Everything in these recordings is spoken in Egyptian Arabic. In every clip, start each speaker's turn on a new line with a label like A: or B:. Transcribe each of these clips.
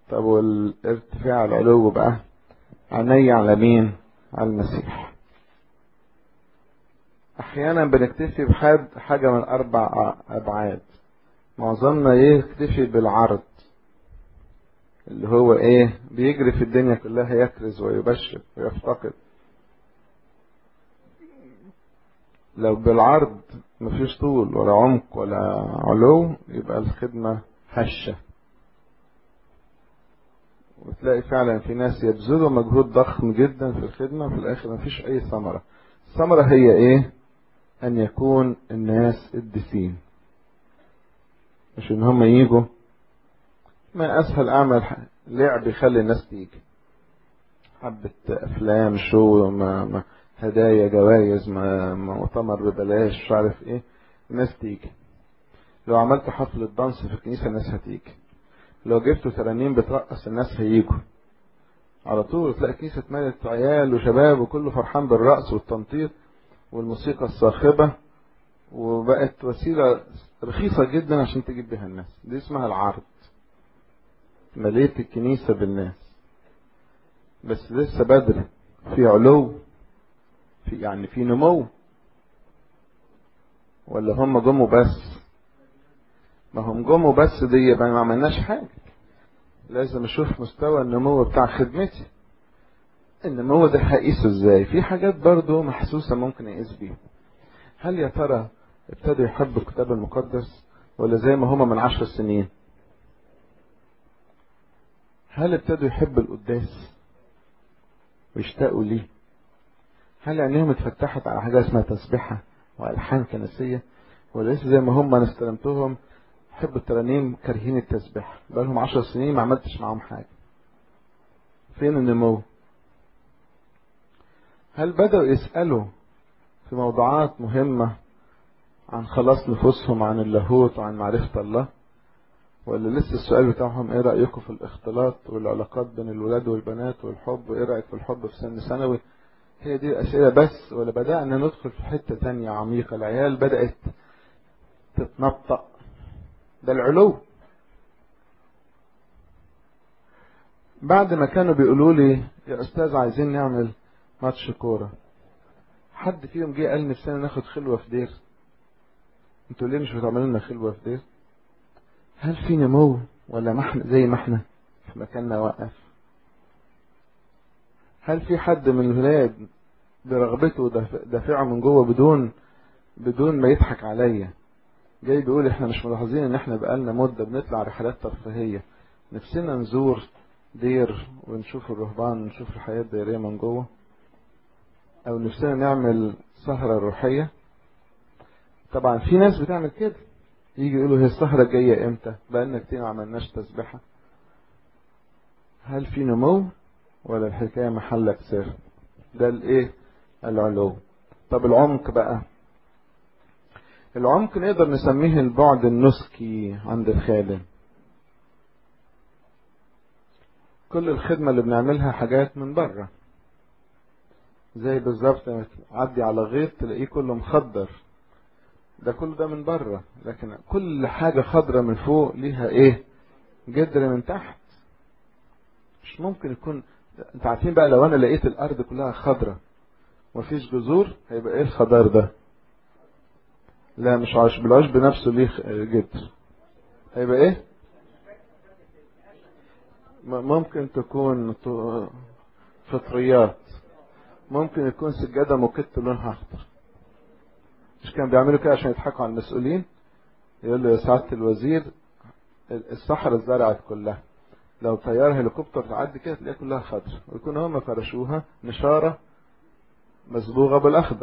A: طب والارتفاع العلو بقى عيني على مين على المسيح احيانا بنكتفي بحد حاجة من اربع ابعاد معظمنا يكتفي بالعرض اللي هو ايه بيجري في الدنيا كلها يكرز ويبشر ويفتقد لو بالعرض مفيش طول ولا عمق ولا علو يبقى الخدمة هشة وتلاقي فعلا في ناس يبذلوا مجهود ضخم جدا في الخدمة في الآخر مفيش أي ثمرة الثمرة هي إيه؟ أن يكون الناس قديسين مش إن هم يجوا ما أسهل أعمل لعب يخلي الناس تيجي حبة أفلام شو ما, ما هدايا جوائز ما مؤتمر ببلاش مش عارف إيه الناس تيجي لو عملت حفلة دانس في الكنيسة الناس هتيجي لو جبتوا ترانيم بترقص الناس هيجوا على طول تلاقي كنيسة اتملت عيال وشباب وكله فرحان بالرقص والتنطيط والموسيقى الصاخبة وبقت وسيلة رخيصة جدا عشان تجيب بيها الناس دي اسمها العرض مليت الكنيسة بالناس بس لسه بدري في علو في يعني في نمو ولا هم جموا بس ما هم جموا بس دي يبقى ما عملناش حاجة لازم اشوف مستوى النمو بتاع خدمتي النمو ده هقيسه ازاي في حاجات برضو محسوسة ممكن اقيس بيها هل يا ترى ابتدوا يحبوا الكتاب المقدس ولا زي ما هما من عشر سنين هل ابتدوا يحبوا القداس ويشتاقوا ليه هل عينيهم اتفتحت على حاجة اسمها تسبيحة والحان كنسية ولا لسه زي ما هم انا استلمتهم يحبوا الترانيم كارهين التسبيح بقالهم عشر سنين ما عملتش معاهم حاجة فين النمو هل بدأوا يسألوا في موضوعات مهمة عن خلاص نفوسهم عن اللاهوت وعن معرفة الله ولا لسه السؤال بتاعهم ايه رأيكم في الاختلاط والعلاقات بين الولاد والبنات والحب وايه رأيك في الحب في سن ثانوي هي دي الأسئلة بس ولا بدأنا ندخل في حتة تانية عميقة العيال بدأت تتنطق ده العلو بعد ما كانوا بيقولوا لي يا أستاذ عايزين نعمل ماتش كورة حد فيهم جه قال نفسنا ناخد خلوة في دير انتوا ليه مش بتعملوا لنا خلوة في دير هل في نمو ولا ما احنا زي ما احنا في مكاننا واقف هل في حد من الولاد برغبته دافعه من جوه بدون بدون ما يضحك عليا جاي بيقول احنا مش ملاحظين ان احنا بقالنا مدة بنطلع رحلات ترفيهية نفسنا نزور دير ونشوف الرهبان ونشوف الحياة الديرية من جوه او نفسنا نعمل سهرة روحية طبعا في ناس بتعمل كده يجي يقولوا هي السهرة الجاية امتى بقالنا كتير ما عملناش تسبيحة هل في نمو ولا الحكاية محلك سر ده الايه العلو طب العمق بقى العمق نقدر نسميه البعد النسكي عند الخادم كل الخدمة اللي بنعملها حاجات من بره زي بالظبط لما تعدي على غيط تلاقيه كله مخضر ده كل ده من بره لكن كل حاجة خضرة من فوق ليها ايه جدر من تحت مش ممكن يكون انت عارفين بقى لو انا لقيت الارض كلها خضرة ومفيش جذور هيبقى ايه الخضار ده لا مش عشب العشب نفسه ليه جدر هيبقى ايه ممكن تكون فطريات ممكن يكون سجادة موكت لونها اخضر مش كانوا بيعملوا كده عشان يضحكوا على المسؤولين يقول له يا سعادة الوزير الصحراء اتزرعت كلها لو طيار هليكوبتر تعدي كده تلاقيها كلها خضر ويكون هم فرشوها نشارة مصبوغة بالأخضر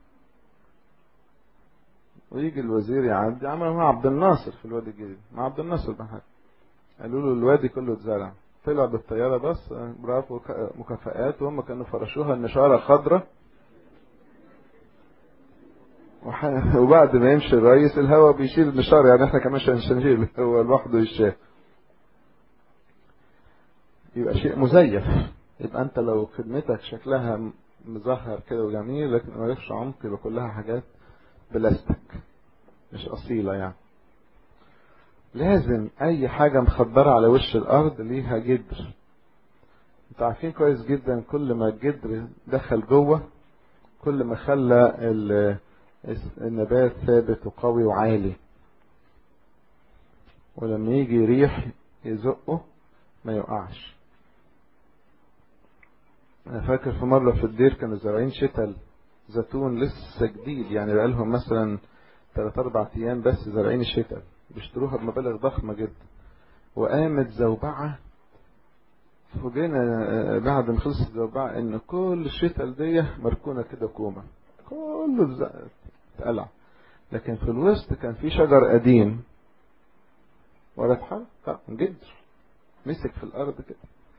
A: ويجي الوزير يعدي عملوا مع عبد الناصر في الوادي الجديد مع عبد الناصر بحاجة قالوا له الوادي كله اتزرع طلع بالطيارة بس برافو مكافآت وهم كانوا فرشوها النشارة خضرة وبعد ما يمشي الرئيس الهواء بيشيل النشارة يعني احنا كمان مش هنشيل هو لوحده يشاف يبقى شيء مزيف يبقى انت لو خدمتك شكلها مظهر كده وجميل لكن مالكش عمق يبقى كلها حاجات بلاستيك مش اصيلة يعني لازم اي حاجة مخدرة على وش الارض ليها جدر انتوا عارفين كويس جدا كل ما الجدر دخل جوه كل ما خلى النبات ثابت وقوي وعالي ولما يجي ريح يزقه ما يقعش انا فاكر في مرة في الدير كانوا زارعين شتل زيتون لسه جديد يعني بقالهم مثلا 3 4 ايام بس زارعين الشتل بيشتروها بمبالغ ضخمة جدا وقامت زوبعة فوجئنا بعد ما خلصت الزوبعة ان كل الشتل دي مركونة كده كومة كله اتقلع لكن في الوسط كان في شجر قديم ولا اتحرك لا جدر مسك في الارض كده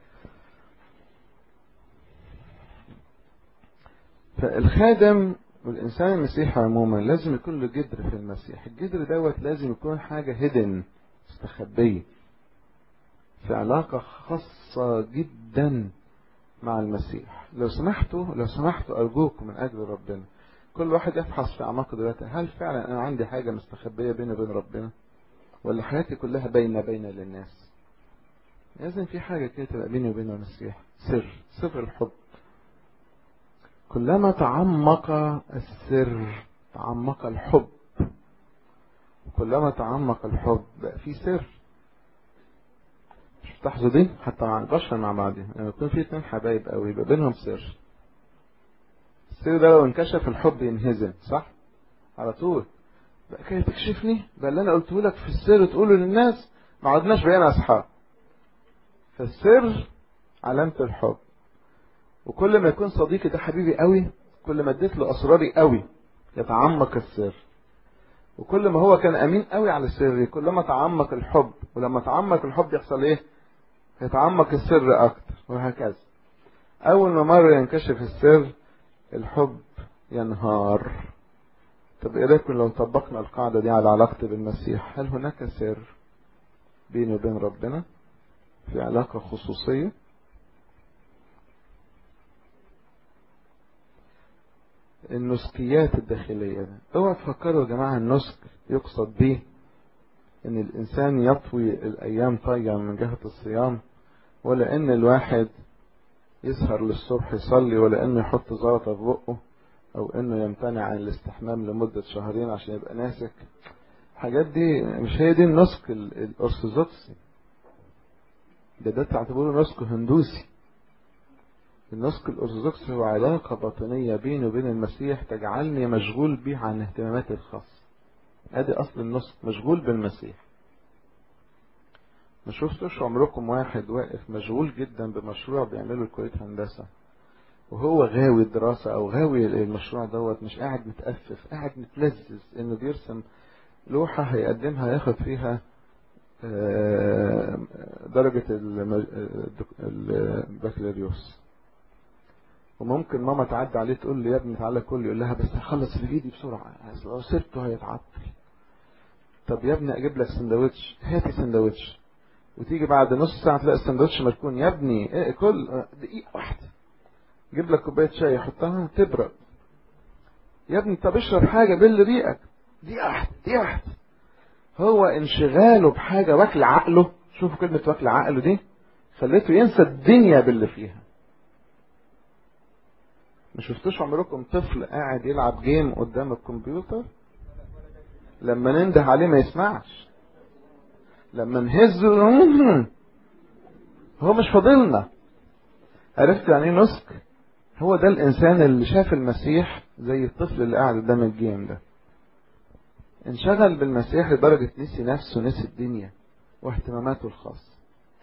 A: فالخادم والإنسان المسيحي عموما لازم يكون له جدر في المسيح الجدر دوت لازم يكون حاجة هيدن مستخبية في علاقة خاصة جدا مع المسيح لو سمحتوا لو سمحتوا أرجوكم من أجل ربنا كل واحد يفحص في أعماقه دلوقتي هل فعلا أنا عندي حاجة مستخبية بيني وبين ربنا ولا حياتي كلها باينة باينة للناس لازم في حاجة كده تبقى بيني وبين المسيح سر سر الحب كلما تعمق السر تعمق الحب كلما تعمق الحب بقى في سر مش بتلاحظوا دي حتى مع البشر مع بعضهم لما يكون في اتنين حبايب قوي يبقى بينهم سر السر ده لو انكشف الحب ينهزم صح على طول بقى كده تكشفني بقى اللي انا قلته لك في السر تقوله للناس ما عدناش بقينا اصحاب فالسر علامة الحب وكل ما يكون صديقي ده حبيبي قوي كل ما اديت له اسراري قوي يتعمق السر وكل ما هو كان امين قوي على سري كلما تعمق الحب ولما تعمق الحب يحصل ايه يتعمق السر اكتر وهكذا اول ما مرة ينكشف السر الحب ينهار طب ايه رايكم لو طبقنا القاعدة دي على علاقتي بالمسيح هل هناك سر بيني وبين ربنا في علاقة خصوصية النسكيات الداخلية ده اوعى تفكروا يا جماعة النسك يقصد به ان الانسان يطوي الايام طيا من جهة الصيام ولا ان الواحد يسهر للصبح يصلي ولا انه يحط زلطة في بقه او انه يمتنع عن الاستحمام لمدة شهرين عشان يبقى ناسك الحاجات دي مش هي دي النسك الارثوذكسي ده ده تعتبره نسك هندوسي النسك الأرثوذكسي هو علاقة باطنية بيني وبين المسيح تجعلني مشغول به عن اهتماماتي الخاصة ادي أصل النسك مشغول بالمسيح ما شفتوش عمركم واحد واقف مشغول جدا بمشروع بيعمله كلية هندسة وهو غاوي الدراسة أو غاوي المشروع دوت مش قاعد متأفف قاعد متلذذ إنه بيرسم لوحة هيقدمها ياخد فيها درجة البكالوريوس وممكن ماما تعدي عليه تقول له يا ابني تعالى كل يقول لها بس هخلص اللي في ايدي بسرعه لو سبته هيتعطل طب يا ابني اجيب لك سندوتش هاتي سندوتش وتيجي بعد نص ساعه تلاقي السندوتش مركون يا ابني ايه كل دقيقه واحده جيب لك كوبايه شاي حطها تبرد يا ابني طب اشرب حاجه بل ريقك دقيقه واحده دقيقه واحده هو انشغاله بحاجه واكل عقله شوفوا كلمه واكل عقله دي خليته ينسى الدنيا باللي فيها ما شفتوش عمركم طفل قاعد يلعب جيم قدام الكمبيوتر لما ننده عليه ما يسمعش لما نهزه هو مش فاضلنا عرفت يعني ايه نسك هو ده الانسان اللي شاف المسيح زي الطفل اللي قاعد قدام الجيم ده انشغل بالمسيح لدرجة نسي نفسه نسي الدنيا واهتماماته الخاصة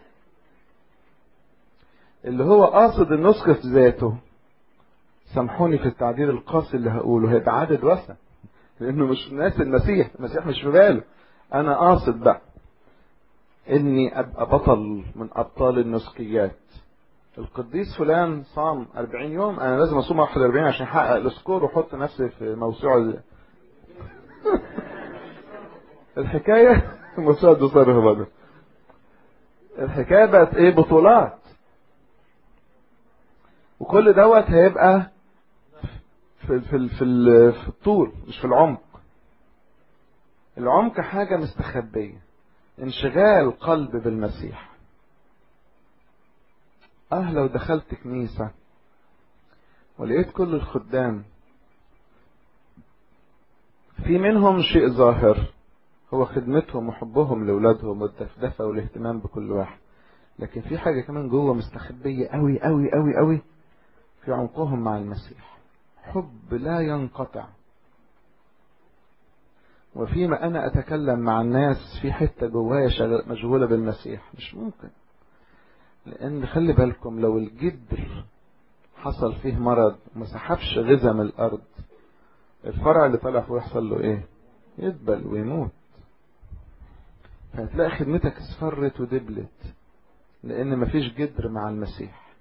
A: اللي هو قاصد النسك في ذاته سامحوني في التعديل القاسي اللي هقوله هيبقى عدد وسع لانه مش ناس المسيح المسيح مش في باله انا قاصد بقى اني ابقى بطل من ابطال النسكيات القديس فلان صام 40 يوم انا لازم اصوم 41 عشان احقق السكور واحط نفسي في موسوعه الحكايه موسوعه دكتور هبادر الحكايه بقت ايه بطولات وكل دوت هيبقى في في في في الطول مش في العمق العمق حاجه مستخبيه انشغال قلب بالمسيح اه لو دخلت كنيسة ولقيت كل الخدام في منهم شيء ظاهر هو خدمتهم وحبهم لأولادهم والدفدفة والاهتمام بكل واحد لكن في حاجة كمان جوه مستخبية قوي قوي قوي قوي في عمقهم مع المسيح حب لا ينقطع وفيما أنا أتكلم مع الناس في حتة جوايا مشغولة بالمسيح مش ممكن لأن خلي بالكم لو الجدر حصل فيه مرض وما سحبش غذاء من الأرض الفرع اللي طالع فوق يحصل له إيه؟ يدبل ويموت فهتلاقي خدمتك اصفرت ودبلت لأن مفيش جدر مع المسيح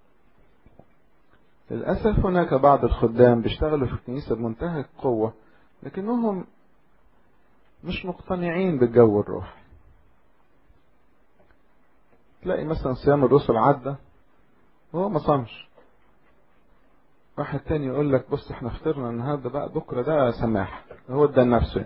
A: للأسف هناك بعض الخدام بيشتغلوا في الكنيسة بمنتهى القوة لكنهم مش مقتنعين بالجو الروحي تلاقي مثلا صيام الرسل عدى وهو ما صامش واحد تاني يقول لك بص احنا فطرنا النهارده بقى بكره ده سماح هو ادى لنفسه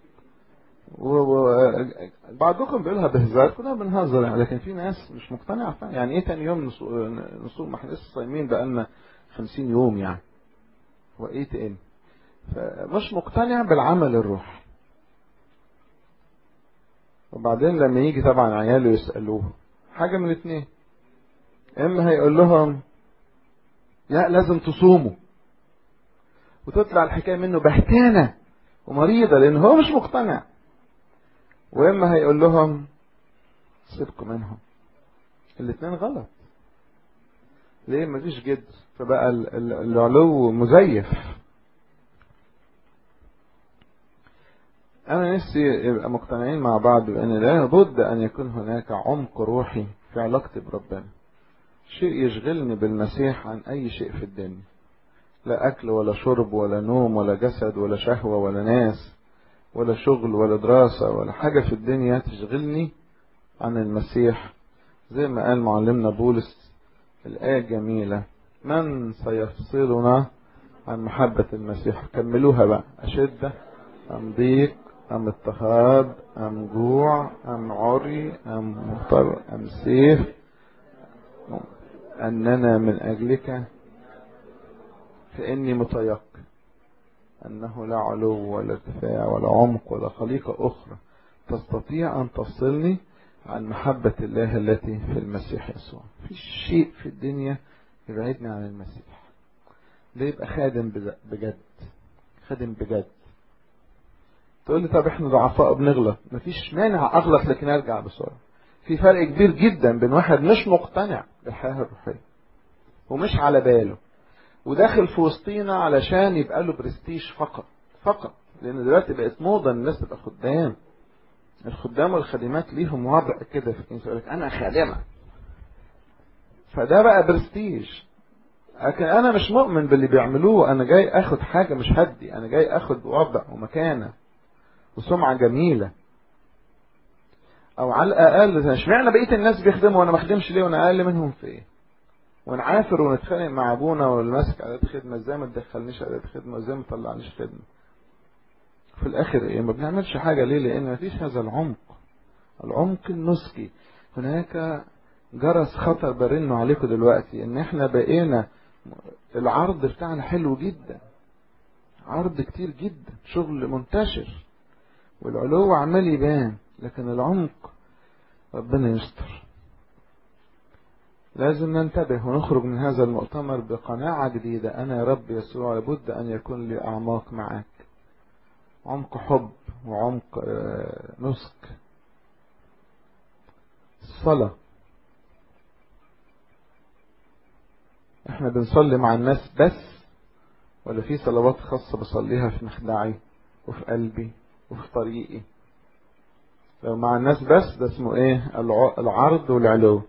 A: وبعضكم بيقولها بهزار كلنا بنهزر يعني لكن في ناس مش مقتنعه فعلا يعني ايه تاني يوم نصوم ما احنا لسه صايمين بقالنا 50 يوم يعني هو ايه تاني فمش مقتنع بالعمل الروحي وبعدين لما يجي طبعا عياله يسألوه حاجة من الاثنين اما هيقول لهم لا لازم تصوموا وتطلع الحكاية منه بهتانة ومريضة لان هو مش مقتنع واما هيقول لهم سيبكم منهم الاثنين غلط ليه مفيش جد فبقى العلو مزيف أنا نفسي يبقى مقتنعين مع بعض بأن لابد أن يكون هناك عمق روحي في علاقتي بربنا شيء يشغلني بالمسيح عن أي شيء في الدنيا لا أكل ولا شرب ولا نوم ولا جسد ولا شهوة ولا ناس ولا شغل ولا دراسة ولا حاجة في الدنيا تشغلني عن المسيح زي ما قال معلمنا بولس الآية الجميلة من سيفصلنا عن محبة المسيح كملوها بقى أشدة أم ضيق أم اضطهاد أم جوع أم عري أم مطر أم سيف أننا من أجلك فإني متيقن أنه لا علو ولا ارتفاع ولا عمق ولا خليقة أخرى تستطيع أن تفصلني عن محبة الله التي في المسيح يسوع في شيء في الدنيا يبعدني عن المسيح ده يبقى خادم بجد خادم بجد تقول لي طب احنا ضعفاء بنغلط مفيش مانع اغلط لكن ارجع بسرعه في فرق كبير جدا بين واحد مش مقتنع بالحياه الروحيه ومش على باله وداخل في وسطينا علشان يبقى له برستيج فقط فقط لان دلوقتي بقت موضه الناس تبقى خدام الخدام والخادمات ليهم وضع كده في الكنيسه يقول لك انا خادمه فده بقى برستيج لكن انا مش مؤمن باللي بيعملوه انا جاي اخد حاجه مش هدي انا جاي اخد وضع ومكانه وسمعه جميله او على الاقل اشمعنى بقيه الناس بيخدموا وانا ما اخدمش ليه وانا اقل منهم في ايه ونعافر ونتخانق مع ابونا واللي ماسك اداه خدمه ازاي ما تدخلنيش اداه خدمه ازاي ما تطلعنيش خدمه في الاخر ايه ما بنعملش حاجه ليه لان ما فيش هذا العمق العمق النسكي هناك جرس خطر برنه عليكم دلوقتي ان احنا بقينا العرض بتاعنا حلو جدا عرض كتير جدا شغل منتشر والعلو عمال يبان لكن العمق ربنا يستر لازم ننتبه ونخرج من هذا المؤتمر بقناعة جديدة أنا يا رب يسوع لابد أن يكون لي أعماق معك عمق حب وعمق نسك الصلاة احنا بنصلي مع الناس بس ولا في صلوات خاصة بصليها في مخدعي وفي قلبي وفي طريقي لو مع الناس بس ده اسمه ايه العرض والعلو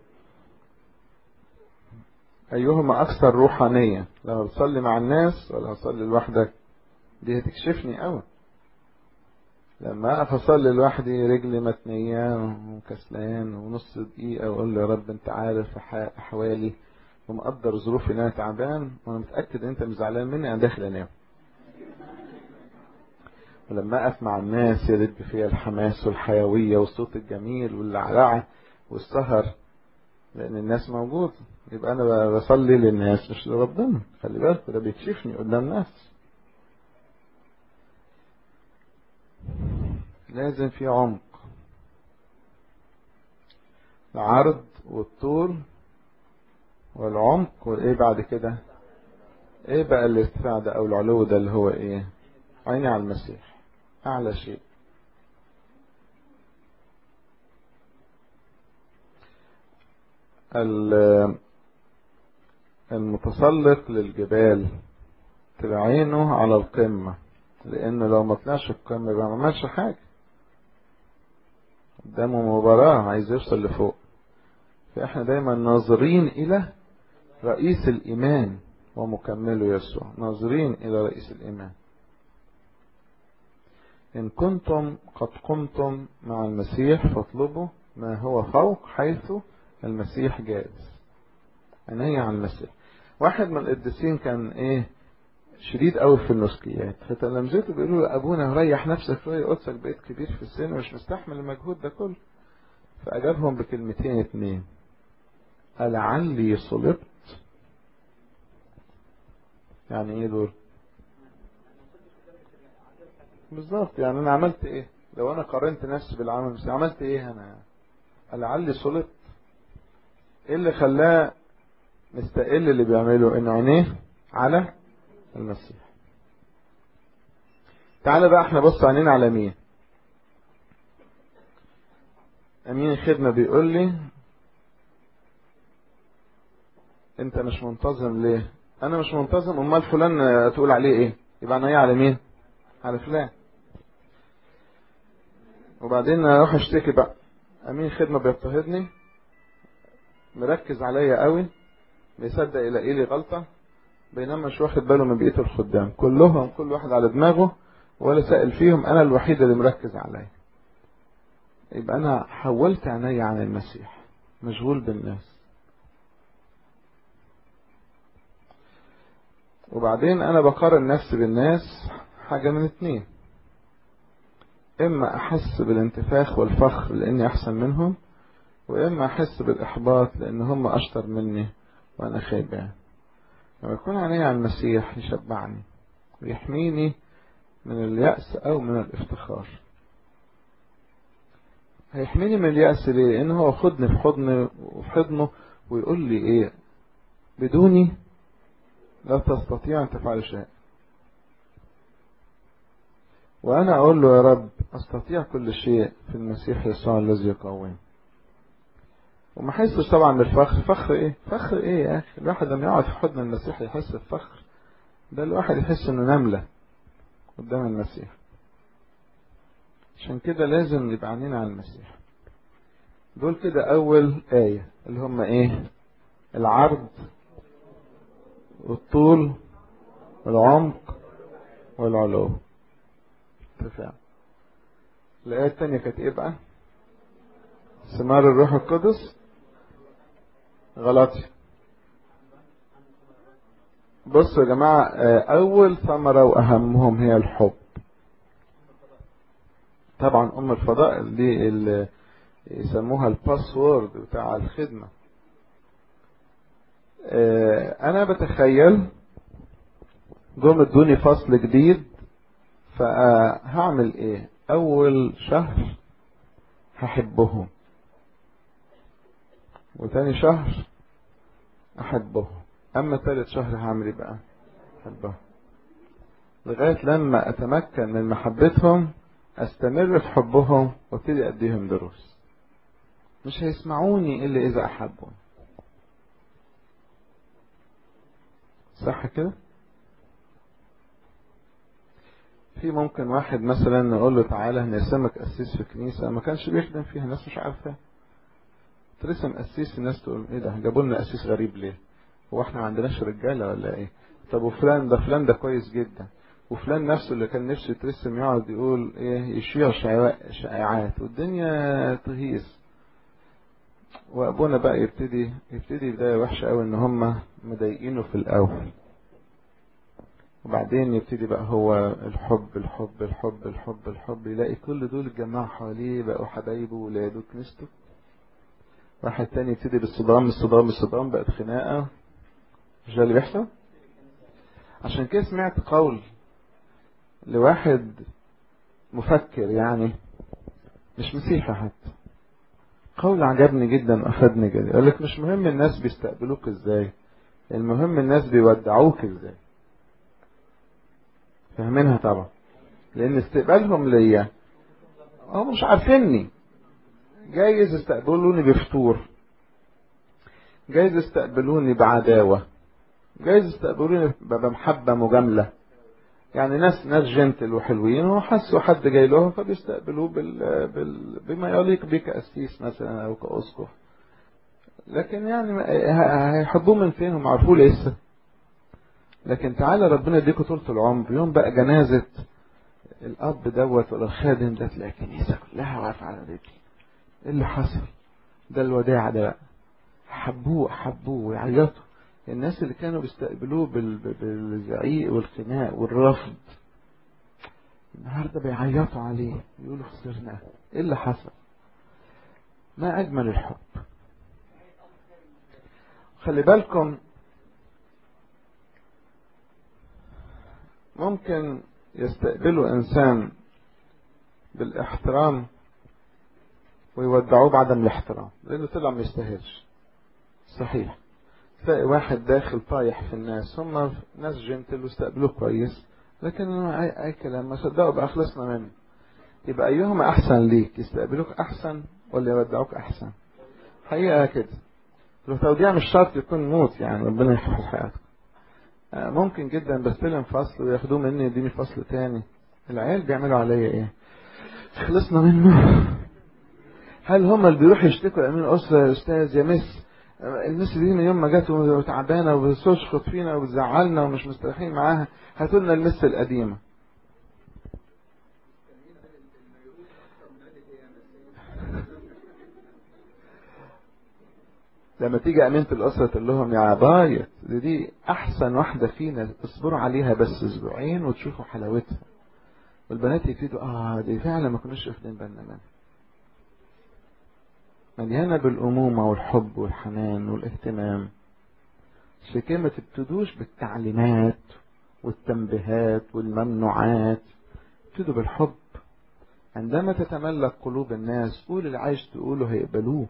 A: ايهما اكثر روحانية لو هتصلي مع الناس ولا هتصلي لوحدك دي هتكشفني قوي لما اقف اصلي لوحدي رجلي متنية وكسلان ونص دقيقة واقول له يا رب انت عارف احوالي ومقدر ظروفي ان انا تعبان وانا متاكد ان انت مش زعلان مني انا داخل انام ولما اقف مع الناس يلد فيها الحماس والحيوية والصوت الجميل واللعلعة والسهر لان الناس موجود يبقى انا بصلي للناس مش لربنا خلي بالك ده بيكشفني قدام ناس لازم في عمق العرض والطول والعمق وايه بعد كده ايه بقى الارتفاع ده او العلو ده اللي هو ايه عيني على المسيح اعلى شيء المتسلق للجبال تبقى عينه على القمة لأنه لو ما طلعش القمة يبقى ما عملش حاجة قدامه مباراة عايز يوصل لفوق فإحنا دايما ناظرين إلى رئيس الإيمان ومكمله يسوع ناظرين إلى رئيس الإيمان إن كنتم قد قمتم مع المسيح فاطلبوا ما هو فوق حيث المسيح جالس عيني على المسيح واحد من القديسين كان ايه شديد قوي في النسكيات فتلامذته بيقولوا له ابونا ريح نفسك شويه قدسك بقيت كبير في السن ومش مستحمل المجهود ده كله فاجابهم بكلمتين اتنين ألعلي صلبت يعني ايه دول بالظبط يعني انا عملت ايه لو انا قارنت نفسي بالعمل بس عملت ايه انا لعلي صلبت ايه اللي خلاه مستقل اللي بيعمله ان عينيه على المسيح تعالى بقى احنا بص عينينا على مين امين الخدمة بيقول لي انت مش منتظم ليه انا مش منتظم امال فلان تقول عليه ايه يبقى عينيا على مين على فلان وبعدين اروح اشتكي بقى امين الخدمة بيضطهدني مركز عليا قوي بيصدق يلاقي لي غلطة بينما مش واخد باله من بقية الخدام كلهم كل واحد على دماغه ولا سائل فيهم انا الوحيد اللي مركز عليا يبقى انا حولت عيني عن المسيح مشغول بالناس وبعدين انا بقارن نفسي بالناس حاجة من اتنين اما احس بالانتفاخ والفخر لاني احسن منهم واما احس بالاحباط لان هم اشطر مني وانا خيبان لما يكون عيني على المسيح يشبعني ويحميني من اليأس او من الافتخار هيحميني من اليأس ليه لان هو خدني في حضنه وفي حضنه ويقول لي ايه بدوني لا تستطيع ان تفعل شيء وانا اقول له يا رب استطيع كل شيء في المسيح يسوع الذي يقويني وما احسش طبعا بالفخر فخر ايه فخر ايه يا اخي الواحد لما يقعد في حضن المسيح يحس بفخر ده الواحد يحس انه نملة قدام المسيح عشان كده لازم نبقى عينينا على المسيح دول كده اول آية اللي هم ايه العرض والطول والعمق والعلو ارتفاع الآية التانية كانت ايه بقى ثمار الروح القدس غلطي بصوا يا جماعة أول ثمرة وأهمهم هي الحب طبعا أم الفضائل دي اللي يسموها الباسورد بتاع الخدمة أنا بتخيل جم ادوني فصل جديد فهعمل ايه أول شهر هحبهم وتاني شهر احبه اما تالت شهر هعمل ايه بقى احبه لغاية لما اتمكن من محبتهم استمر في حبهم وابتدي اديهم دروس مش هيسمعوني الا اذا احبهم صح كده في ممكن واحد مثلا نقول له تعالى هنرسمك قسيس في كنيسة ما كانش بيخدم فيها الناس مش عارفاه ترسم قسيس الناس تقول ايه ده جابوا لنا قسيس غريب ليه هو احنا ما عندناش رجاله ولا ايه طب وفلان ده فلان ده كويس جدا وفلان نفسه اللي كان نفسه يترسم يقعد يقول ايه يشيع شائعات والدنيا تهيس وابونا بقى يبتدي يبتدي بدايه وحشه قوي ان هم مضايقينه في الاول وبعدين يبتدي بقى هو الحب الحب الحب الحب الحب يلاقي كل دول اتجمعوا حواليه بقوا حبايبه وولاده كنيسته واحد تاني يبتدي بالصدام الصدام الصدام بقت خناقة مش ده اللي بيحصل عشان كده سمعت قول لواحد مفكر يعني مش مسيحي حتى قول عجبني جدا وافادني جدا يقول لك مش مهم الناس بيستقبلوك ازاي المهم الناس بيودعوك ازاي فاهمينها طبعا لان استقبالهم ليا هم مش عارفيني جايز يستقبلوني بفتور جايز يستقبلوني بعداوة جايز يستقبلوني بمحبة مجاملة يعني ناس ناس جنتل وحلوين وحسوا حد جاي لهم فبيستقبلوه بال... بال... بما يليق بيه كأسيس مثلا أو كأسقف لكن يعني هيحبوه من فين هم عرفوه لسه لكن تعالى ربنا يديكوا طولة العمر يوم بقى جنازة الأب دوت ولا الخادم ده تلاقي الكنيسة كلها واقفة على رجلي ايه اللي حصل ده الوداع ده بقى حبوه حبوه ويعيطوا الناس اللي كانوا بيستقبلوه بالزعيق والخناق والرفض النهارده بيعيطوا عليه يقولوا خسرناه ايه اللي حصل ما اجمل الحب خلي بالكم ممكن يستقبلوا انسان بالاحترام ويودعوه بعدم الاحترام لانه طلع ما يستاهلش صحيح تلاقي واحد داخل طايح في الناس هم ناس جنتل واستقبلوه كويس لكن اي, أي كلام ما صدقوا بقى خلصنا منه يبقى ايهما احسن ليك يستقبلوك احسن ولا يودعوك احسن حقيقه كده التوديع مش شرط يكون موت يعني ربنا يحفظ حياتك ممكن جدا بستلم فصل وياخدوه مني يديني فصل تاني العيال بيعملوا عليا ايه خلصنا منه هل هم اللي بيروحوا يشتكوا لامين الاسره يا استاذ يا مس المس دي من يوم ما جت وتعبانه وبتشخط فينا وبتزعلنا ومش مستريحين معاها هاتوا لنا المس القديمه لما تيجي أمينة الأسرة تقول لهم يا عباية دي, دي أحسن واحدة فينا اصبروا عليها بس أسبوعين وتشوفوا حلاوتها والبنات يبتدوا آه دي فعلا ما كناش واخدين بالنا منها مليانة بالأمومة والحب والحنان والاهتمام عشان كده ما تبتدوش بالتعليمات والتنبيهات والممنوعات ابتدوا بالحب عندما تتملك قلوب الناس قول اللي عايز تقوله هيقبلوه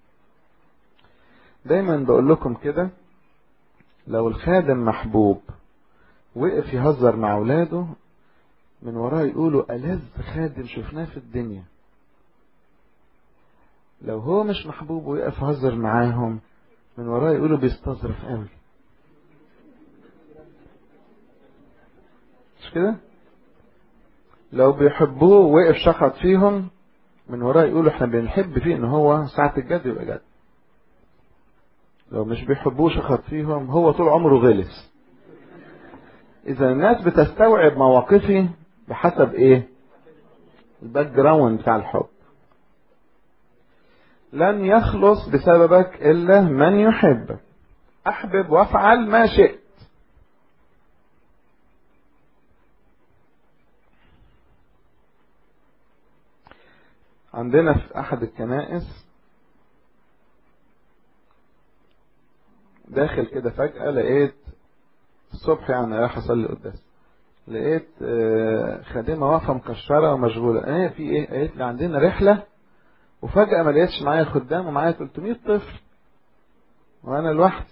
A: دايما بقول لكم كده لو الخادم محبوب وقف يهزر مع اولاده من وراه يقولوا ألذ خادم شفناه في الدنيا لو هو مش محبوب ويقف يهزر معاهم من وراه يقولوا بيستظرف قوي مش كده لو بيحبوه ووقف شخط فيهم من وراه يقولوا احنا بنحب فيه ان هو ساعة الجد يبقى جد لو مش بيحبوه شخط فيهم هو طول عمره غلس اذا الناس بتستوعب مواقفي بحسب ايه الباك جراوند بتاع الحب لن يخلص بسببك الا من يحبك احبب وافعل ما شئت عندنا في احد الكنائس داخل كده فجأة لقيت الصبح يعني رايح اصلي قداس لقيت خادمة واقفة مكشرة ومشغولة ايه في ايه قالت لي عندنا رحلة وفجأة ما لقيتش معايا خدام ومعايا 300 طفل وانا لوحدي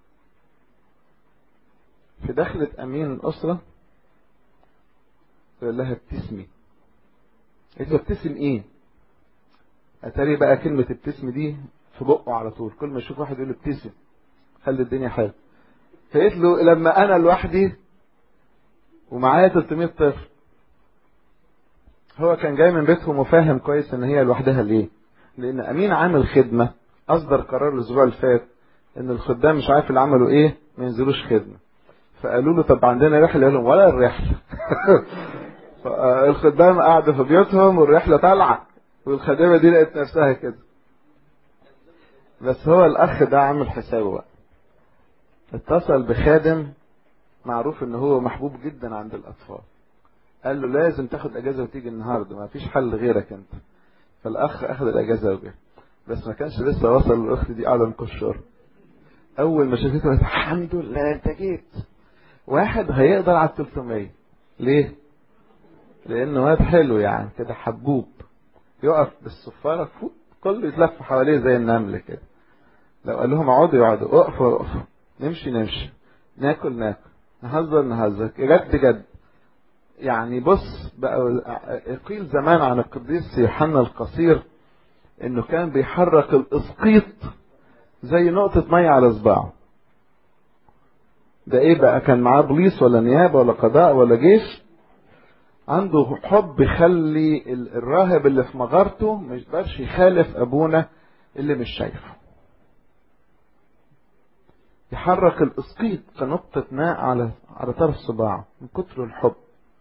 A: في دخلة امين الاسرة قال لها ابتسمي قلت له ابتسم ايه اتاري بقى كلمة ابتسم دي في بقه على طول كل ما يشوف واحد يقول له ابتسم خلي الدنيا حلوه فقلت له لما انا لوحدي ومعايا 300 طفل هو كان جاي من بيتهم وفاهم كويس ان هي لوحدها ليه لان امين عامل خدمه اصدر قرار الاسبوع اللي فات ان الخدام مش عارف اللي عملوا ايه ما ينزلوش خدمه فقالوا له طب عندنا رحله قال لهم ولا الرحله الخدام قعدوا في بيوتهم والرحله طالعه والخادمه دي لقت نفسها كده بس هو الاخ ده عامل حسابه بقى اتصل بخادم معروف ان هو محبوب جدا عند الاطفال قال له لازم تاخد اجازه وتيجي النهارده ما فيش حل غيرك انت فالاخ اخذ الاجازه وجه بس ما كانش لسه وصل الاخت دي قاعده مكشره اول ما شافته قالت الحمد لله انت جيت واحد هيقدر على 300 ليه لانه واد حلو يعني كده حبوب يقف بالصفاره فوق كله يتلف حواليه زي النمل كده لو قال لهم اقعدوا يقعدوا اقفوا اقفوا نمشي نمشي ناكل ناكل نهزر نهزر جد جد يعني بص بقى قيل زمان عن القديس يوحنا القصير انه كان بيحرك الاسقيط زي نقطة مية على صباعه ده ايه بقى كان معاه بوليس ولا نيابة ولا قضاء ولا جيش عنده حب يخلي الراهب اللي في مغارته ما يقدرش يخالف ابونا اللي مش شايفه يحرك الاسقيط كنقطة ماء على على طرف صباعه من كتر الحب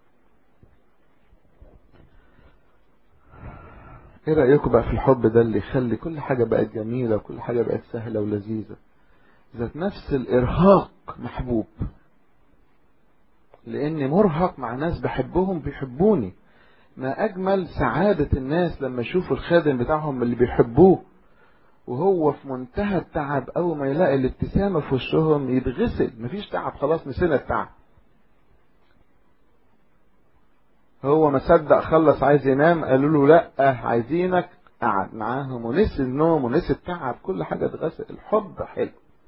A: ايه رأيكم بقى في الحب ده اللي يخلي كل حاجة بقت جميلة وكل حاجة بقت سهلة ولذيذة ذات نفس الارهاق محبوب لاني مرهق مع ناس بحبهم بيحبوني ما اجمل سعادة الناس لما يشوفوا الخادم بتاعهم اللي بيحبوه وهو في منتهى التعب اول ما يلاقي الابتسامة في وشهم يتغسل مفيش تعب خلاص نسينا التعب هو ما صدق خلص عايز ينام قالوا له لا عايزينك قعد معاهم ونسي النوم ونسي التعب كل حاجة اتغسل الحب حلو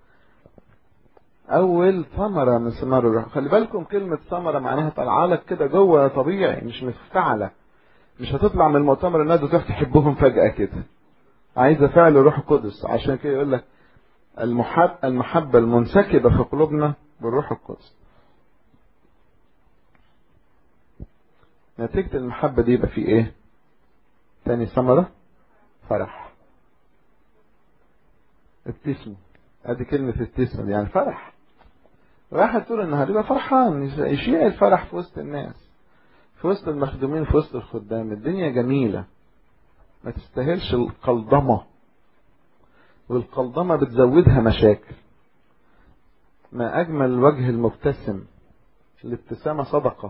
A: اول ثمرة من ثمار الروح خلي بالكم كلمة ثمرة معناها طالعه لك كده جوه طبيعي مش مفتعلة مش هتطلع من المؤتمر الناس تروح تحبهم فجأة كده عايزة فعل روح القدس عشان كده يقول لك المحب المحبة المنسكبة في قلوبنا بالروح القدس نتيجة المحبة دي يبقى في ايه تاني ثمرة فرح ابتسموا ادي كلمة ابتسموا يعني فرح واحد طول النهار يبقى فرحان يشيع الفرح في وسط الناس في وسط المخدومين في وسط الخدام الدنيا جميلة ما تستاهلش القلضمة والقلضمة بتزودها مشاكل ما أجمل الوجه المبتسم الابتسامة صدقة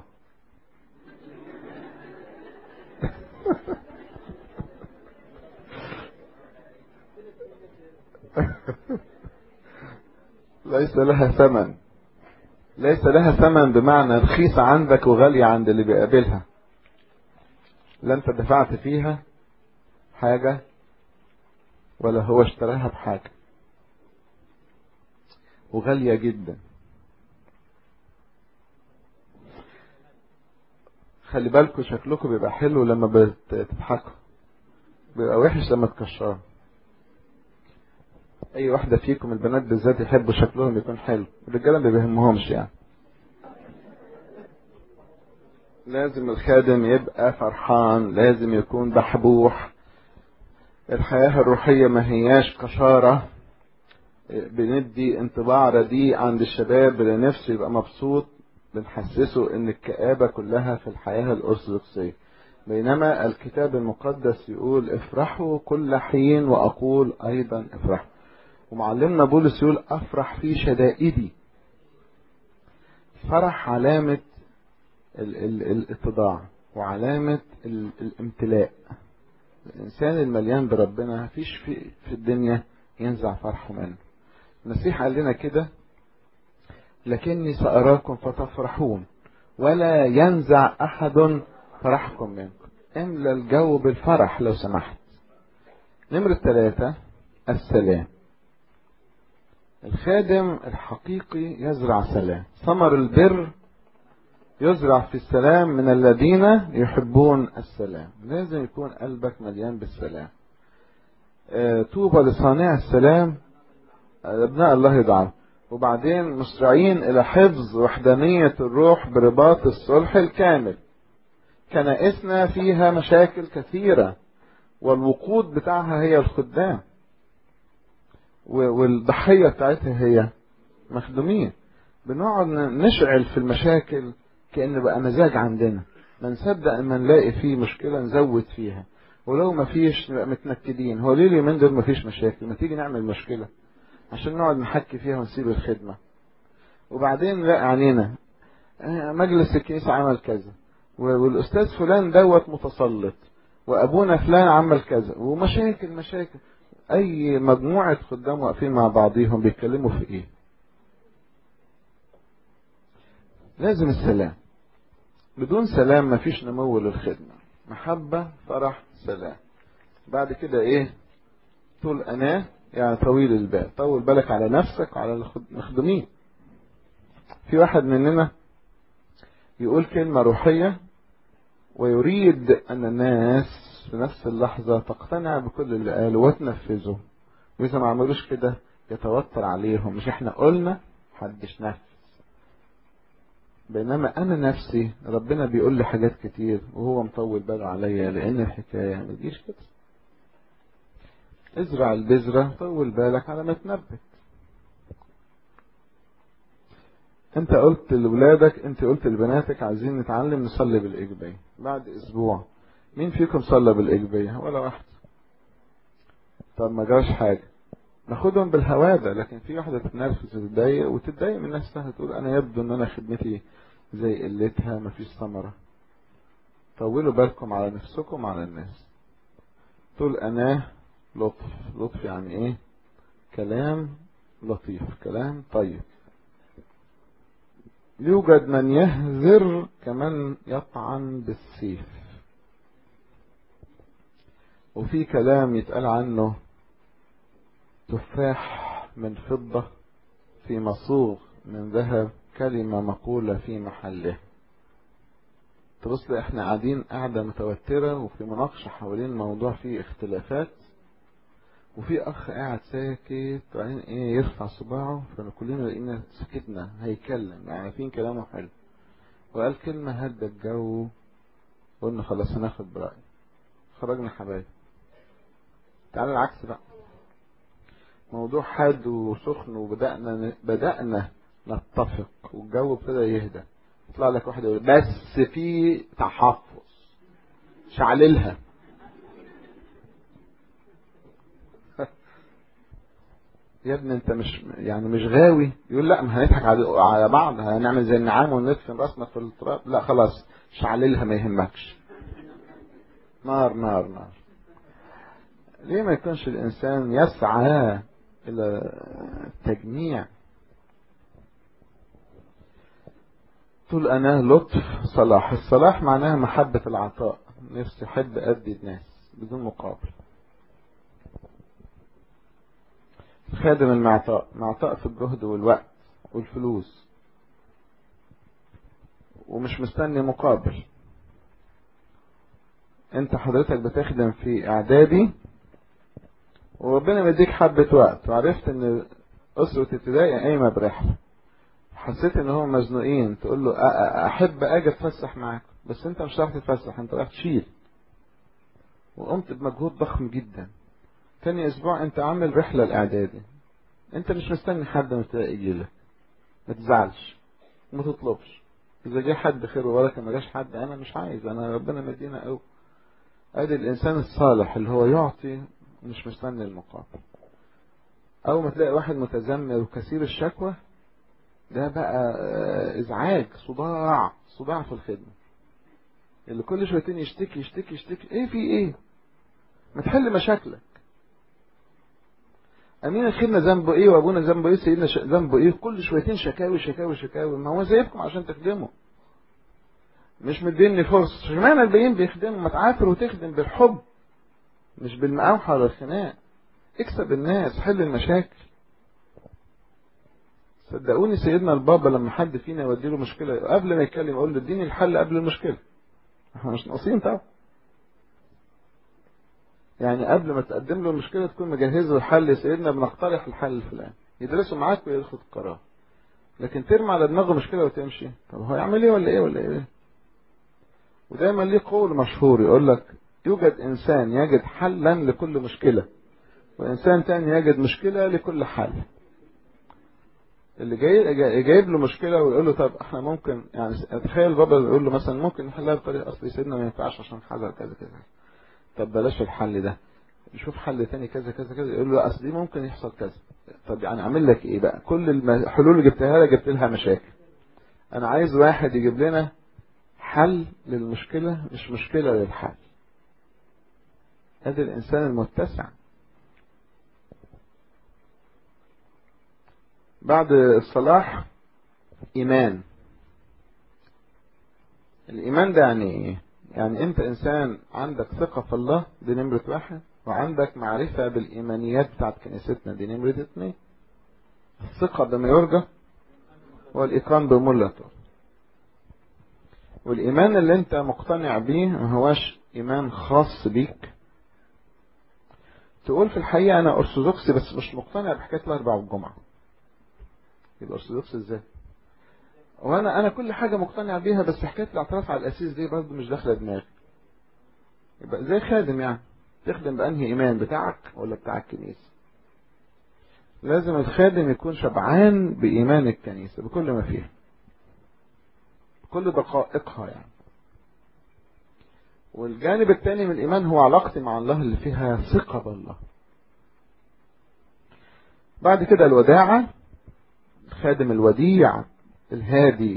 A: ليس لها ثمن ليس لها ثمن بمعنى رخيصة عندك وغالية عند اللي بيقابلها لا انت دفعت فيها حاجة ولا هو اشتراها بحاجة وغالية جدا خلي بالكم شكلكم بيبقى حلو لما بتضحكوا بيبقى وحش لما تكشروا اي واحدة فيكم البنات بالذات يحبوا شكلهم يكون حلو الرجالة ما بيهمهمش يعني لازم الخادم يبقى فرحان لازم يكون بحبوح الحياة الروحية ما هياش كشارة بندي انطباع رديء عند الشباب اللي نفسه يبقى مبسوط بنحسسه ان الكآبة كلها في الحياة الأرثوذكسية بينما الكتاب المقدس يقول افرحوا كل حين وأقول أيضا افرحوا ومعلمنا بولس يقول افرح في شدائدي فرح علامة ال ال الاتضاع وعلامة ال الامتلاء الانسان المليان بربنا مفيش في, في الدنيا ينزع فرحه منه المسيح قال لنا كده لكني سأراكم فتفرحون ولا ينزع أحد فرحكم منكم املى الجو بالفرح لو سمحت نمرة ثلاثة السلام الخادم الحقيقي يزرع سلام ثمر البر يزرع في السلام من الذين يحبون السلام لازم يكون قلبك مليان بالسلام طوبى لصانع السلام ابناء الله يدعم وبعدين مسرعين الى حفظ وحدانية الروح برباط الصلح الكامل كنائسنا فيها مشاكل كثيرة والوقود بتاعها هي الخدام والضحية بتاعتها هي مخدومين بنقعد نشعل في المشاكل كأن بقى مزاج عندنا ما نصدق ما نلاقي فيه مشكلة نزود فيها ولو ما فيش نبقى متنكدين هو ليه اليومين دول ما فيش مشاكل ما تيجي نعمل مشكلة عشان نقعد نحكي فيها ونسيب الخدمة وبعدين لا عنينا مجلس الكنيسة عمل كذا والأستاذ فلان دوت متسلط وأبونا فلان عمل كذا ومشاكل مشاكل أي مجموعة خدام واقفين مع بعضيهم بيتكلموا في إيه؟ لازم السلام بدون سلام مفيش نمو للخدمة محبة فرح سلام بعد كده ايه طول أناه يعني طويل البال طول بالك على نفسك وعلى المخدومين في واحد مننا يقول كلمة روحية ويريد أن الناس في نفس اللحظة تقتنع بكل اللي قاله وتنفذه وإذا ما عملوش كده يتوتر عليهم مش احنا قلنا محدش نفذ بينما انا نفسي ربنا بيقول لي حاجات كتير وهو مطول باله عليا لان الحكايه ما تجيش كده ازرع البذره طول بالك على ما تنبت انت قلت لولادك انت قلت لبناتك عايزين نتعلم نصلي بالايجابيه بعد اسبوع مين فيكم صلى بالايجابيه ولا واحد طب ما جراش حاجه ناخدهم بالهواده لكن في واحده تتنرفز وتتضايق وتتضايق من نفسها تقول انا يبدو ان انا خدمتي زي قلتها مفيش ثمره طولوا بالكم على نفسكم وعلى الناس طول اناه لطف لطف يعني ايه كلام لطيف كلام طيب يوجد من يهذر كمن يطعن بالسيف وفي كلام يتقال عنه تفاح من فضة في مصوغ من ذهب كلمة مقولة في محله تبص احنا قاعدين قاعدة متوترة وفي مناقشة حوالين موضوع فيه اختلافات وفي اخ قاعد ساكت وبعدين ايه يرفع صباعه فكلنا لقينا سكتنا هيكلم يعني عارفين كلامه حلو وقال كلمة هدى الجو قلنا خلاص هناخد برأي خرجنا حبايب تعالى العكس بقى موضوع حاد وسخن وبدأنا بدأنا نتفق والجو ابتدى يهدى يطلع لك واحد يقول بس في تحفظ شعللها يا ابني انت مش يعني مش غاوي يقول لا ما هنضحك على بعض هنعمل زي النعام وندفن راسنا في التراب لا خلاص شعللها ما يهمكش نار نار نار ليه ما يكونش الانسان يسعى الى التجميع طول أناه لطف صلاح الصلاح معناها محبة العطاء نفسي أحب أدي الناس بدون مقابل خادم المعطاء معطاء في الجهد والوقت والفلوس ومش مستني مقابل انت حضرتك بتخدم في اعدادي وربنا مديك حبة وقت وعرفت ان اسرة ابتدائي قايمة برحلة حسيت ان هم مزنوقين تقول له احب اجي اتفسح معاك بس انت مش رايح تتفسح انت رايح تشيل وقمت بمجهود ضخم جدا تاني اسبوع انت عامل رحلة الاعدادي انت مش مستني حد من ابتدائي يجي لك ما تزعلش وما تطلبش اذا جه حد خير وبركه ما جاش حد انا مش عايز انا ربنا مدينا قوي ادي الانسان الصالح اللي هو يعطي مش مستني المقابل اول ما تلاقي واحد متذمر وكثير الشكوى ده بقى ازعاج صداع صداع في الخدمه اللي كل شويتين يشتكي يشتكي يشتكي ايه في ايه ما تحل مشاكلك امين الخدمه ذنبه ايه وابونا ذنبه ايه سيدنا ذنبه ايه كل شويتين شكاوي شكاوي شكاوي ما هو سايبكم عشان تخدمه مش مديني فرصه اشمعنى الباقيين بيخدموا ما تعافر وتخدم بالحب مش بالمقاوحه ولا الخناق اكسب الناس حل المشاكل صدقوني سيدنا البابا لما حد فينا يودي له مشكله قبل ما يتكلم يقول له اديني الحل قبل المشكله احنا مش ناقصين طبعا يعني قبل ما تقدم له المشكله تكون مجهز له الحل يا سيدنا بنقترح الحل الفلاني يدرسه معاك وياخد القرار لكن ترمي على دماغه مشكله وتمشي طب هو يعمل ايه ولا ايه ولا ايه ودايما ليه قول مشهور يقول لك يوجد انسان يجد حلا لكل مشكله وانسان تاني يجد مشكله لكل حل اللي جاي جايب له مشكله ويقول له طب احنا ممكن يعني تخيل بابا يقول له مثلا ممكن نحلها بطريقه اصل سيدنا ما ينفعش عشان حصل كذا كذا طب بلاش الحل ده يشوف حل تاني كذا كذا كذا يقول له اصل دي ممكن يحصل كذا طب يعني اعمل لك ايه بقى كل الحلول اللي جبتها لك جبت لها مشاكل انا عايز واحد يجيب لنا حل للمشكلة مش مشكلة للحل هذا الانسان المتسع بعد الصلاح ايمان الايمان ده يعني ايه يعني انت انسان عندك ثقة في الله دي نمرة واحد وعندك معرفة بالايمانيات بتاعت كنيستنا دي نمرة اتنين الثقة بما يرجى والايقان بملته والايمان اللي انت مقتنع بيه ما هواش ايمان خاص بيك تقول في الحقيقة انا ارثوذكسي بس مش مقتنع بحكاية الاربع والجمعة يبقى ارثوذكسي ازاي وانا انا كل حاجة مقتنع بيها بس حكاية الاعتراف على الاسيس دي برضه مش داخلة دماغي يبقى زي خادم يعني تخدم بانهي ايمان بتاعك ولا بتاع الكنيسة لازم الخادم يكون شبعان بايمان الكنيسة بكل ما فيها بكل دقائقها يعني والجانب الثاني من الايمان هو علاقتي مع الله اللي فيها ثقة بالله بعد كده الوداعة الخادم الوديع الهادي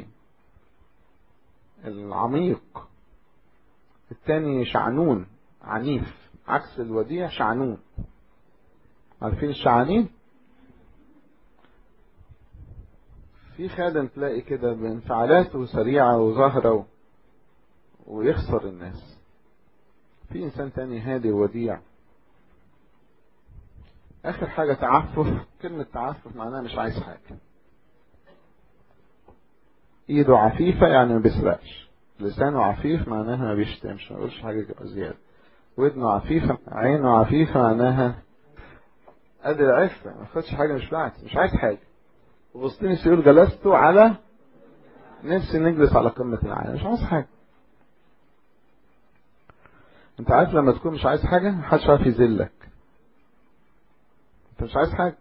A: العميق الثاني شعنون عنيف عكس الوديع شعنون عارفين الشعانين في خادم تلاقي كده بانفعالاته سريعة وظاهرة و... ويخسر الناس في انسان تاني هادي وديع اخر حاجة تعفف كلمة تعفف معناها مش عايز حاجة ايده عفيفة يعني ما بيسرقش لسانه عفيف معناها ما بيشتمش ما يقولش حاجة زيادة ودنه عفيفة عينه عفيفة معناها ادي العفة ما خدش حاجة مش بتاعتي مش عايز حاجة وبسطيني يقول جلست على نفسي نجلس على قمة العالم مش عايز حاجة انت عارف لما تكون مش عايز حاجة محدش عارف يذلك انت مش عايز حاجة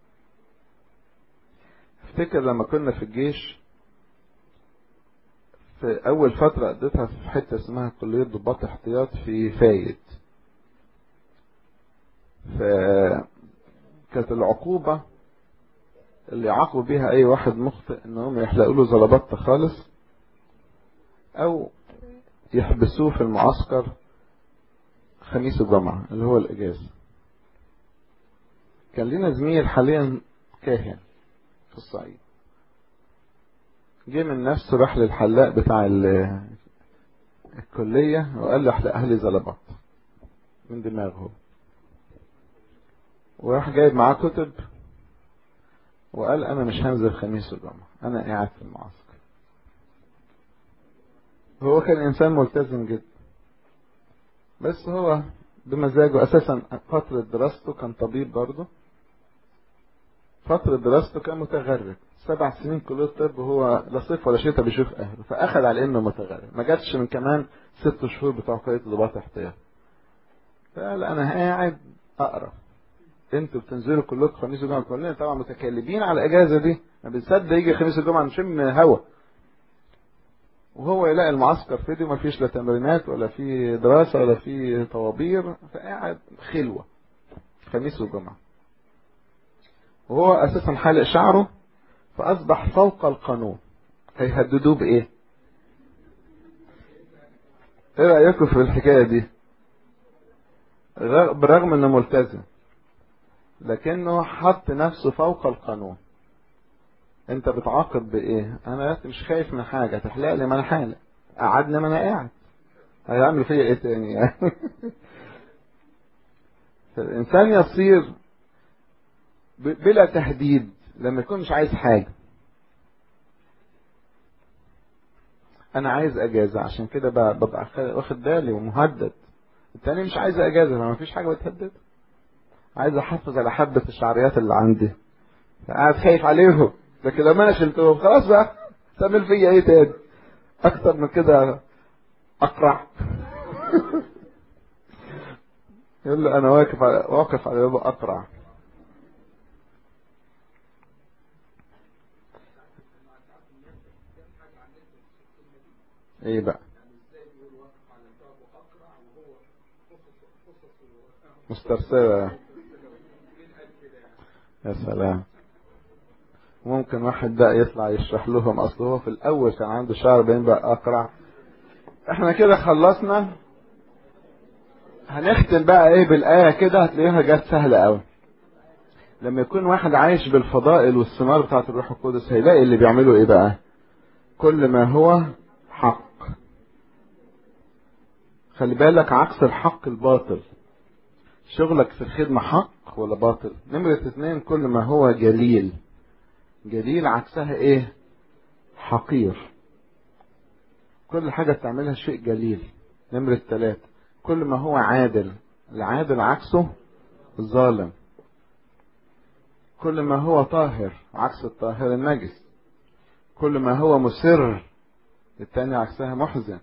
A: افتكر لما كنا في الجيش في اول فترة قضيتها في حتة اسمها كلية ضباط احتياط في فايد فكانت العقوبة اللي يعاقبوا بيها اي واحد مخطئ انهم يحلقوا له زلبطة خالص او يحبسوه في المعسكر خميس الجمعة اللي هو الاجازة كان لنا زميل حاليا كاهن في الصعيد جه من نفسه راح للحلاق بتاع الكلية وقال له احلقها لي زلبط من دماغه وراح جايب معاه كتب وقال انا مش هنزل خميس الجمعة انا قاعد في المعسكر هو كان انسان ملتزم جدا بس هو بمزاجه اساسا فترة دراسته كان طبيب برضه فترة دراسته كان متغرب سبع سنين كلية طب وهو لا صيف ولا شتاء بيشوف اهله فاخذ على انه متغرب ما جاتش من كمان ست شهور بتوع كلية ضباط احتياط فقال انا قاعد اقرا انتوا بتنزلوا كلكم خميس الجمعة كلنا طبعا متكلبين على الاجازة دي ما بنصدق يجي خميس الجمعة نشم هوا وهو يلاقي المعسكر فيدي ما فيش لا تمرينات ولا في دراسة ولا في طوابير فقاعد خلوة خميس والجمعة وهو اساسا حالق شعره فاصبح فوق القانون هيهددوه بايه ايه رايكم في الحكايه دي برغم انه ملتزم لكنه حط نفسه فوق القانون انت بتعاقب بايه انا مش خايف من حاجه تحلق لي ما انا حالق قعدني ما انا قاعد هيعمل فيا ايه تاني يعني فالانسان يصير بلا تهديد لما يكون مش عايز حاجة انا عايز اجازة عشان كده ببقى واخد بالي ومهدد التاني مش عايز اجازة فما فيش حاجة بتهدد عايز احافظ على حبة الشعريات اللي عندي قاعد خايف عليهم لكن لما انا شلتهم خلاص بقى تعمل فيا ايه تاني اكتر من كده اقرع يقول له انا واقف على واقف على باب اقرع ايه بقى مسترسلة يا سلام ممكن واحد بقى يطلع يشرح لهم اصل هو في الاول كان عنده شعر بين بقى اقرع احنا كده خلصنا هنختم بقى ايه بالايه كده هتلاقيها جت سهله قوي لما يكون واحد عايش بالفضائل والثمار بتاعت الروح القدس هيلاقي اللي بيعمله ايه بقى كل ما هو حق خلي بالك عكس الحق الباطل شغلك في الخدمة حق ولا باطل نمرة اثنين كل ما هو جليل جليل عكسها ايه حقير كل حاجة بتعملها شيء جليل نمرة ثلاثة كل ما هو عادل العادل عكسه ظالم كل ما هو طاهر عكس الطاهر النجس كل ما هو مسر التاني عكسها محزن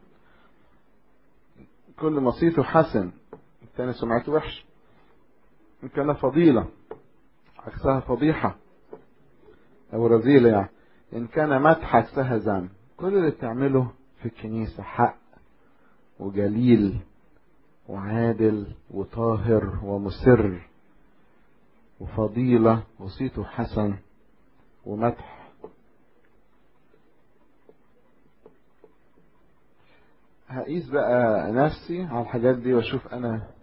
A: كل ما صيته حسن التاني سمعته وحش إن كان فضيلة عكسها فضيحة أو رذيلة يعني إن كان مدح عكسها ذم كل اللي بتعمله في الكنيسة حق وجليل وعادل وطاهر ومسر وفضيلة وصيته حسن ومدح هقيس بقى نفسي على الحاجات دي واشوف انا